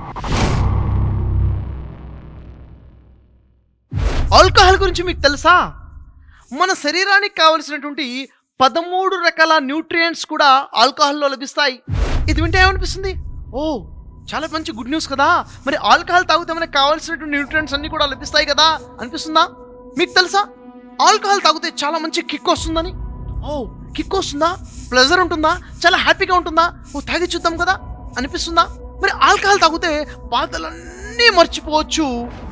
alcohol గురించి మీకు తెలుసా మన శరీరానికి కావలసినటువంటి పదమూడు రకాల న్యూట్రియంట్స్ కూడా ఆల్కహాల్లో లభిస్తాయి ఇది వింటే ఏమనిపిస్తుంది ఓ చాలా మంచి గుడ్ న్యూస్ కదా మరి ఆల్కహాల్ తాగితే మనకు కావాల్సినటువంటి న్యూట్రియంట్స్ అన్ని కూడా లభిస్తాయి కదా అనిపిస్తుందా మీకు తెలుసా ఆల్కహాల్ తాగితే చాలా మంచి కిక్ వస్తుందని ఓ కిక్ వస్తుందా ప్లెజర్ ఉంటుందా చాలా హ్యాపీగా ఉంటుందా ఓ తాగి చూద్దాం కదా అనిపిస్తుందా మరి ఆల్కహాల్ తాగితే బాధలన్నీ మర్చిపోవచ్చు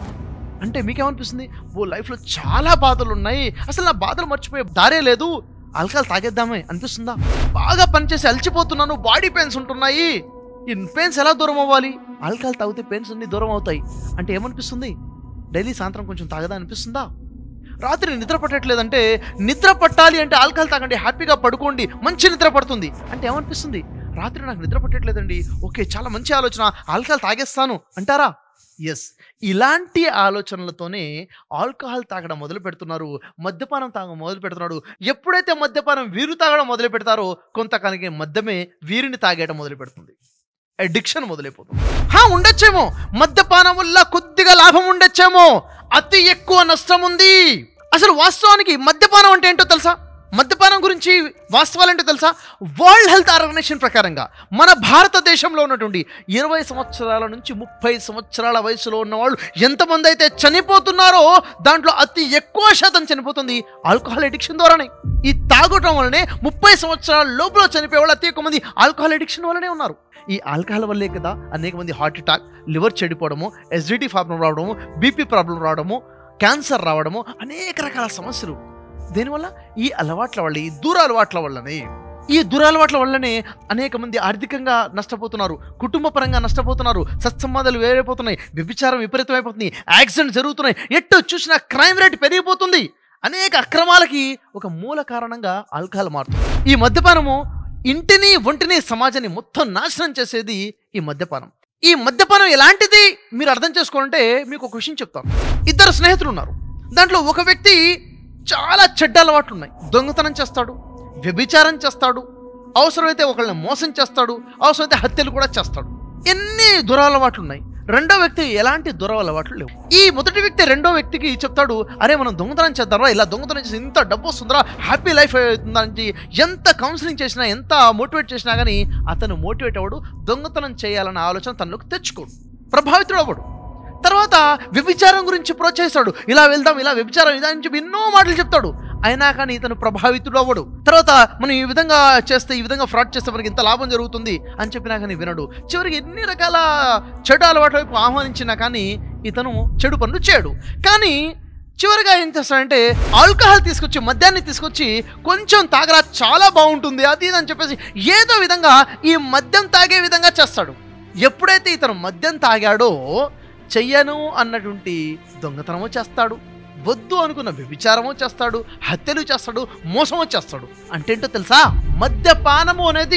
అంటే మీకేమనిపిస్తుంది ఓ లైఫ్లో చాలా బాధలు ఉన్నాయి అసలు నా బాధలు మర్చిపోయే దారే లేదు ఆల్కహాల్ తాగేద్దామే అనిపిస్తుందా బాగా పనిచేసి అలసిపోతున్నాను బాడీ పెయిన్స్ ఉంటున్నాయి ఈ పెయిన్స్ ఎలా దూరం అవ్వాలి ఆల్కహాల్ తాగితే పెయిన్స్ అన్ని దూరం అవుతాయి అంటే ఏమనిపిస్తుంది డైలీ సాయంత్రం కొంచెం తాగదా అనిపిస్తుందా రాత్రి నిద్ర పట్టట్లేదంటే నిద్ర పట్టాలి అంటే ఆల్కహాల్ తాగండి హ్యాపీగా పడుకోండి మంచి నిద్ర పడుతుంది అంటే ఏమనిపిస్తుంది రాత్రి నాకు నిద్ర పట్టట్లేదండి ఓకే చాలా మంచి ఆలోచన ఆల్కహాల్ తాగేస్తాను అంటారా ఎస్ ఇలాంటి ఆలోచనలతోనే ఆల్కహాల్ తాగడం మొదలు పెడుతున్నారు మద్యపానం తాగడం మొదలు పెడుతున్నాడు ఎప్పుడైతే మద్యపానం వీరు తాగడం మొదలు పెడతారో కొంతకాలానికి మద్యమే వీరిని తాగేయడం మొదలు పెడుతుంది అడిక్షన్ మొదలైపోతుంది హా ఉండొచ్చేమో మద్యపానం వల్ల కొద్దిగా లాభం ఉండొచ్చేమో అతి ఎక్కువ నష్టం ఉంది అసలు వాస్తవానికి మద్యపానం అంటే ఏంటో తెలుసా మద్యపానం గురించి వాస్తవాలు ఏంటో తెలుసా వరల్డ్ హెల్త్ ఆర్గనైజేషన్ ప్రకారంగా మన భారతదేశంలో ఉన్నటువంటి ఇరవై సంవత్సరాల నుంచి ముప్పై సంవత్సరాల వయసులో ఉన్న వాళ్ళు ఎంతమంది అయితే చనిపోతున్నారో దాంట్లో అతి ఎక్కువ శాతం చనిపోతుంది ఆల్కహాల్ అడిక్షన్ ద్వారానే ఈ తాగటం వల్లనే ముప్పై సంవత్సరాల లోపల చనిపోయే వాళ్ళు అతి ఎక్కువ మంది ఆల్కహాల్ అడిక్షన్ వల్లనే ఉన్నారు ఈ ఆల్కహాల్ వల్లే కదా అనేక మంది హార్ట్ అటాక్ లివర్ చెడిపోవడము ఎసిడిటీ ప్రాబ్లం రావడము బీపీ ప్రాబ్లం రావడము క్యాన్సర్ రావడము అనేక రకాల సమస్యలు దేనివల్ల ఈ అలవాట్ల వల్ల ఈ దూర అలవాట్ల వల్లనే ఈ దురలవాట్ల వల్లనే అనేక మంది ఆర్థికంగా నష్టపోతున్నారు కుటుంబ పరంగా నష్టపోతున్నారు సత్సంబంధాలు వేరైపోతున్నాయి వ్యభిచారం విపరీతమైపోతుంది యాక్సిడెంట్ జరుగుతున్నాయి ఎట్టు చూసినా క్రైమ్ రేట్ పెరిగిపోతుంది అనేక అక్రమాలకి ఒక మూల కారణంగా ఆల్కహాల్ మారుతుంది ఈ మద్యపానము ఇంటిని ఒంటిని సమాజాన్ని మొత్తం నాశనం చేసేది ఈ మద్యపానం ఈ మద్యపానం ఎలాంటిది మీరు అర్థం చేసుకోవాలంటే మీకు ఒక విషయం చెప్తాను ఇద్దరు స్నేహితులు ఉన్నారు దాంట్లో ఒక వ్యక్తి చాలా చెడ్డ అలవాట్లు ఉన్నాయి దొంగతనం చేస్తాడు వ్యభిచారం చేస్తాడు అవసరమైతే ఒకళ్ళని మోసం చేస్తాడు అవసరమైతే హత్యలు కూడా చేస్తాడు ఎన్ని దురలవాట్లు ఉన్నాయి రెండో వ్యక్తి ఎలాంటి దురలవాట్లు లేవు ఈ మొదటి వ్యక్తి రెండో వ్యక్తికి చెప్తాడు అరే మనం దొంగతనం చేద్దాంరా ఇలా దొంగతనం చేసి ఇంత డబ్బు వస్తుందిరా హ్యాపీ లైఫ్ అవుతుందని ఎంత కౌన్సిలింగ్ చేసినా ఎంత మోటివేట్ చేసినా కానీ అతను మోటివేట్ అవ్వడు దొంగతనం చేయాలన్న ఆలోచన తనలోకి తెచ్చుకోడు ప్రభావితుడు అవ్వడు తర్వాత వ్యభిచారం గురించి ప్రోత్సహిస్తాడు ఇలా వెళ్దాం ఇలా వ్యభిచారం ఇదా అని చెప్పి ఎన్నో మాటలు చెప్తాడు అయినా కానీ ఇతను ప్రభావితుడు అవ్వడు తర్వాత మనం ఈ విధంగా చేస్తే ఈ విధంగా ఫ్రాడ్ చేస్తే మనకి ఇంత లాభం జరుగుతుంది అని చెప్పినా కానీ వినడు చివరికి ఎన్ని రకాల చెడు అలవాటు వైపు ఆహ్వానించినా కానీ ఇతను చెడు పనులు చేయడు కానీ చివరిగా ఏం చేస్తాడంటే ఆల్కహాల్ తీసుకొచ్చి మద్యాన్ని తీసుకొచ్చి కొంచెం తాగరా చాలా బాగుంటుంది అది ఇది అని చెప్పేసి ఏదో విధంగా ఈ మద్యం తాగే విధంగా చేస్తాడు ఎప్పుడైతే ఇతను మద్యం తాగాడో చెయ్యను అన్నటువంటి దొంగతనము చేస్తాడు వద్దు అనుకున్న వ్యభిచారము చేస్తాడు హత్యలు చేస్తాడు మోసము చేస్తాడు అంటే ఏంటో తెలుసా మద్యపానము అనేది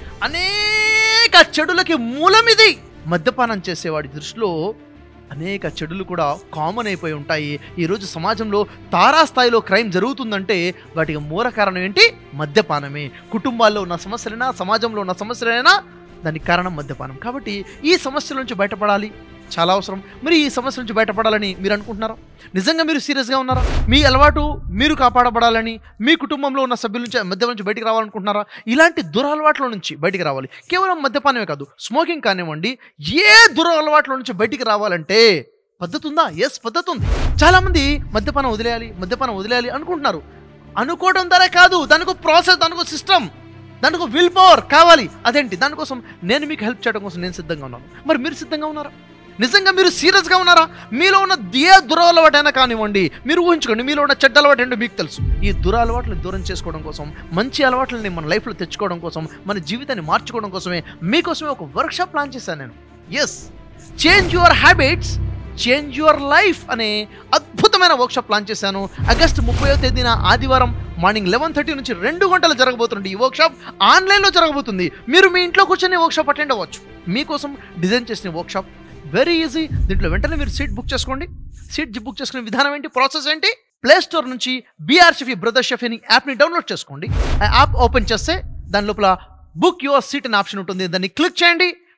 అనేక చెడులకి మూలం ఇది మద్యపానం చేసేవాడి దృష్టిలో అనేక చెడులు కూడా కామన్ అయిపోయి ఉంటాయి ఈరోజు సమాజంలో తారాస్థాయిలో క్రైమ్ జరుగుతుందంటే వాటికి మూల కారణం ఏంటి మద్యపానమే కుటుంబాల్లో ఉన్న సమస్యలైనా సమాజంలో ఉన్న సమస్యలైనా దానికి కారణం మద్యపానం కాబట్టి ఈ సమస్యల నుంచి బయటపడాలి చాలా అవసరం మరి ఈ సమస్య నుంచి బయటపడాలని మీరు అనుకుంటున్నారా నిజంగా మీరు సీరియస్గా ఉన్నారా మీ అలవాటు మీరు కాపాడబడాలని మీ కుటుంబంలో ఉన్న సభ్యుల నుంచి మద్యం నుంచి బయటికి రావాలనుకుంటున్నారా ఇలాంటి దురలవాట్ల నుంచి బయటికి రావాలి కేవలం మద్యపానమే కాదు స్మోకింగ్ కానివ్వండి ఏ దురలవాట్ల నుంచి బయటికి రావాలంటే పద్ధతి ఉందా ఎస్ పద్ధతి ఉంది చాలామంది మద్యపానం వదిలేయాలి మద్యపానం వదిలేయాలి అనుకుంటున్నారు అనుకోవడం ద్వారా కాదు దానికి ప్రాసెస్ దానికి సిస్టమ్ దానికి విల్ పవర్ కావాలి అదేంటి దానికోసం నేను మీకు హెల్ప్ చేయడం కోసం నేను సిద్ధంగా ఉన్నాను మరి మీరు సిద్ధంగా ఉన్నారా నిజంగా మీరు సీరియస్గా ఉన్నారా మీలో ఉన్న ఏ దురలవాటైనా కానివ్వండి మీరు ఊహించుకోండి మీలో ఉన్న చెడ్డ అలవాటు ఏంటో మీకు తెలుసు ఈ దురలవాట్లను దూరం చేసుకోవడం కోసం మంచి అలవాట్లని మన లైఫ్లో తెచ్చుకోవడం కోసం మన జీవితాన్ని మార్చుకోవడం కోసమే మీకోసమే ఒక వర్క్షాప్ ప్లాన్ చేశాను నేను yes change your habits change your life అనే అద్భుతమైన వర్క్షాప్ ప్లాన్ చేశాను ఆగస్ట్ ముప్పయో తేదీన ఆదివారం మార్నింగ్ లెవెన్ థర్టీ నుంచి రెండు గంటలు జరగబోతుంది ఈ వర్క్షాప్ ఆన్లైన్లో జరగబోతుంది మీరు మీ ఇంట్లో కూర్చొని వర్క్షాప్ అటెండ్ అవ్వచ్చు మీకోసం డిజైన్ చేసిన వర్క్షాప్ వెరీ ఈజీ దీంట్లో వెంటనే మీరు సీట్ బుక్ చేసుకోండి సీట్ బుక్ చేసుకునే విధానం ఏంటి ప్రాసెస్ ఏంటి ప్లే స్టోర్ నుంచి బీఆర్ షెఫీ బ్రదర్ షెఫీ అని యాప్ని డౌన్లోడ్ చేసుకోండి ఆ యాప్ ఓపెన్ చేస్తే దాని లోపల బుక్ యువర్ సీట్ అనే ఆప్షన్ ఉంటుంది దాన్ని క్లిక్ చేయండి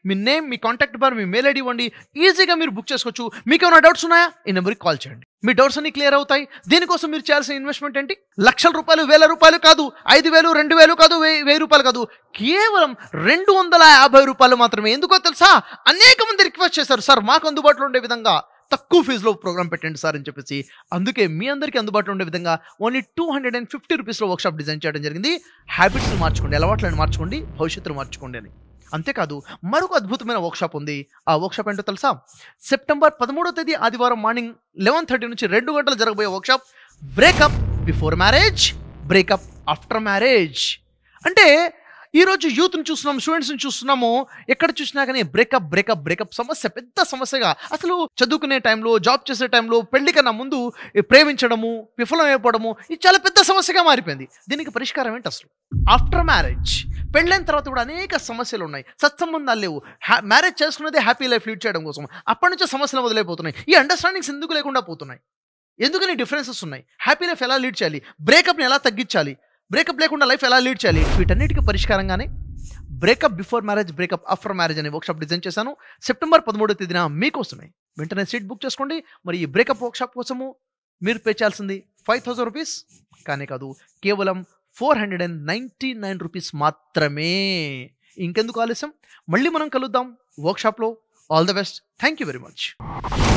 మీ నేమ్ మీ కాంటాక్ట్ నెంబర్ మీ మెయిల్ ఐడి ఇవ్వండి ఈజీగా మీరు బుక్ చేసుకోవచ్చు మీకు ఏమైనా డౌట్స్ ఉన్నాయా ఈ నెంబర్కి కాల్ చేయండి మీ డౌట్స్ అన్ని క్లియర్ అవుతాయి దీనికోసం మీరు చేయాల్సిన ఇన్వెస్ట్మెంట్ ఏంటి లక్షల రూపాయలు వేల రూపాయలు కాదు ఐదు వేలు రెండు వేలు కాదు వెయ్యి వెయ్యి రూపాయలు కాదు కేవలం రెండు వందల యాభై రూపాయలు మాత్రమే ఎందుకో తెలుసా అనేక మంది రిక్వెస్ట్ చేశారు సార్ మాకు అందుబాటులో ఉండే విధంగా తక్కువ ఫీజులో ప్రోగ్రామ్ పెట్టండి సార్ అని చెప్పేసి అందుకే మీ అందరికీ అందుబాటులో ఉండే విధంగా only two hundred and fifty రూపీస్లో వర్క్షాప్ డిజైన్ చేయడం జరిగింది హ్యాబిట్స్ని మార్చుకోండి అలవాట్లను మార్చుకోండి భవిష్యత్తును మార్చుకోండి అని అంతేకాదు మరొక అద్భుతమైన వర్క్షాప్ ఉంది ఆ వర్క్షాప్ ఏంటో తెలుసా సెప్టెంబర్ పదమూడో తేదీ ఆదివారం మార్నింగ్ లెవెన్ థర్టీ నుంచి రెండు గంటలు జరగబోయే workshop breakup before marriage breakup after marriage అంటే ఈరోజు యూత్ని చూస్తున్నాం స్టూడెంట్స్ని చూస్తున్నాము ఎక్కడ చూసినా కానీ బ్రేకప్ బ్రేకప్ బ్రేకప్ సమస్య పెద్ద సమస్యగా అసలు చదువుకునే టైంలో జాబ్ చేసే టైంలో పెళ్లి కన్నా ముందు ఈ ప్రేమించడము విఫలం అయిపోవడము ఇది చాలా పెద్ద సమస్యగా మారిపోయింది దీనికి పరిష్కారం ఏంటి అసలు ఆఫ్టర్ మ్యారేజ్ పెళ్ళైన తర్వాత కూడా అనేక సమస్యలు ఉన్నాయి సత్సంబంధాలు లేవు హ్యా మ్యారేజ్ చేసుకున్నదే హ్యాపీ లైఫ్ లీడ్ చేయడం కోసం అప్పటి నుంచే సమస్యలు మొదలైపోతున్నాయి ఈ అండర్స్టాండింగ్స్ ఎందుకు లేకుండా పోతున్నాయి ఎందుకని డిఫరెన్సెస్ ఉన్నాయి హ్యాపీ లైఫ్ ఎలా లీడ్ చేయాలి బ్రేకప్ని ఎలా తగ్గించాలి బ్రేకప్ లేకుండా లైఫ్ ఎలా లీడ్ చేయాలి వీటన్నిటికీ పరిష్కారంగానే breakup before marriage breakup after marriage అనే వర్క్షాప్ డిజైన్ చేశాను సెప్టెంబర్ పదమూడో తేదీన మీకోసమే వెంటనే సీట్ బుక్ చేసుకోండి మరి ఈ బ్రేకప్ వర్క్షాప్ కోసము మీరు పే చేయాల్సింది ఫైవ్ థౌసండ్ రూపీస్ కానీ కాదు కేవలం four hundred and ninety nine rupees మాత్రమే ఇంకెందుకు ఆలస్యం మళ్ళీ మనం కలుద్దాం వర్క్షాప్లో all the best thank you very much